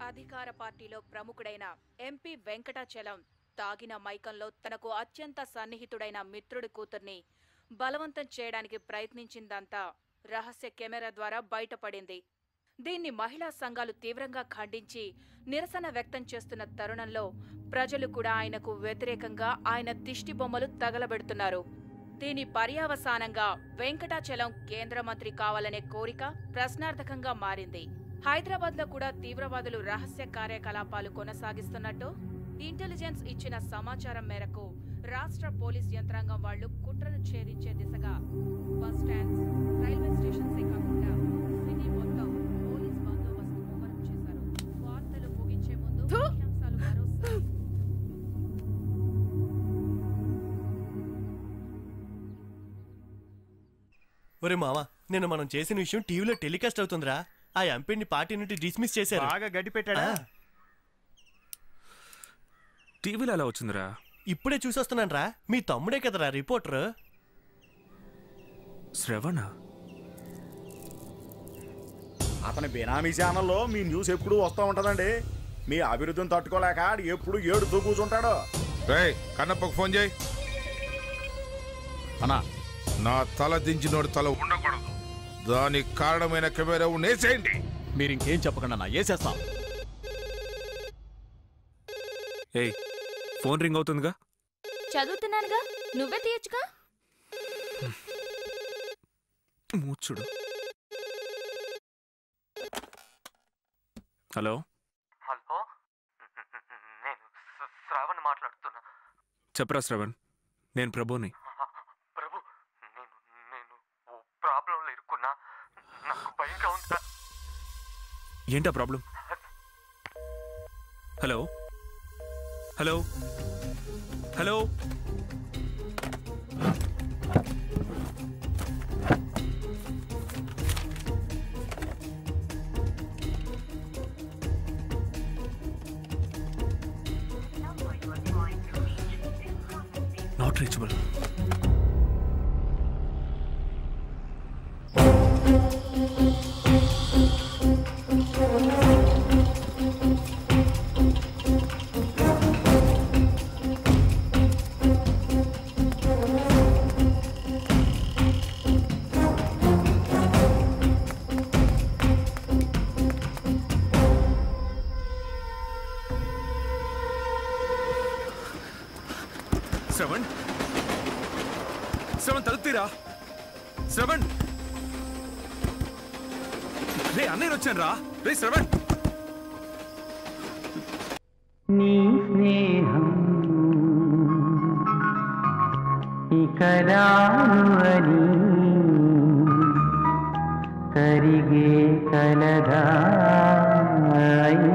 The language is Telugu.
అధికార పార్టీలో ప్రముఖుడైన ఎంపీ వెంకటాచలం తాగిన మైకంలో తనకు అత్యంత సన్నిహితుడైన మిత్రుడి కూతుర్ని బలవంతం చేయడానికి ప్రయత్నించిందంతా రహస్య కెమెరా ద్వారా బయటపడింది దీన్ని మహిళా సంఘాలు తీవ్రంగా ఖండించి నిరసన వ్యక్తం చేస్తున్న తరుణంలో ప్రజలు కూడా ఆయనకు వ్యతిరేకంగా ఆయన దిష్టి బొమ్మలు తగలబెడుతున్నారు దీని పర్యావసానంగా వెంకటాచలం కేంద్ర మంత్రి కావాలనే కోరిక ప్రశ్నార్థకంగా మారింది హైదరాబాద్ లో కూడా తీవ్రవాదులు రహస్య కార్యకలాపాలు కొనసాగిస్తున్నట్టు ఇంటెలిజెన్స్ ఇచ్చిన సమాచారం మేరకు రాష్ట్ర పోలీస్ యంత్రాంగం వాళ్లు కుట్రను ఛేదించే దిశగా బస్ స్టాండ్స్ రైల్వే స్టేషన్సే కాకుండా సిటీ మొత్తం పోలీస్ బందోబస్తు ముమ్మరం చేశారు వార్తలు ముగించే ముందు ముఖ్యాంశాలు మరోసారి ఒరే మామ నిన్న మనం చేసిన విషయం టీవీలో టెలికాస్ట్ అవుతుందిరా ఆ ఎంపీని పార్టీ నుండి డిస్మిస్ చేశారు బాగా గడ్డి పెట్టాడా ఆ, టీవీలో అలా వచ్చిందిరా ఇప్పుడే చూసొస్తున్నాను రా మీ తమ్ముడే కదరా రిపోర్టర్ శ్రవణ అతని బినామీ ఛానల్లో మీ న్యూస్ ఎప్పుడు వస్తూ ఉంటుందండి మీ అభివృద్ధిని తట్టుకోలేక ఆడు ఎప్పుడు ఏడుతూ కూర్చుంటాడు రేయ్ కన్నప్పకు ఫోన్ చేయి అన్నా నా తల దించినోడు తల ఉండకూడదు దానికి కారణమైన కెమెరా ఉండేసేయండి మీరు ఇంకేం చెప్పకుండా నా వేసేస్తాం ఏయ్ ఫోన్ రింగ్ అవుతుందిగా చదువుతున్నానుగా నువ్వే తీయచ్చుగా మూర్చుడు హలో హలో నేను శ్ర- శ్రావణ్ మాట్లాడుతున్నా చెప్పరా శ్రవణ్ నేను ప్రభుని ప్రభు నేను నేను ఓ ప్రాబ్లంలో ఇరుక్కున్నా నాకు భయంగా ఉందా ఏంటా problem hello hello hello not reachable Sravan Sravan తలుపుతీరా శ్రవణ్ రే అన్నయ్య వచ్చాను రా రే శ్రవణ్ నీ స్నేహం ఇక రాను అని కరిగే కలదా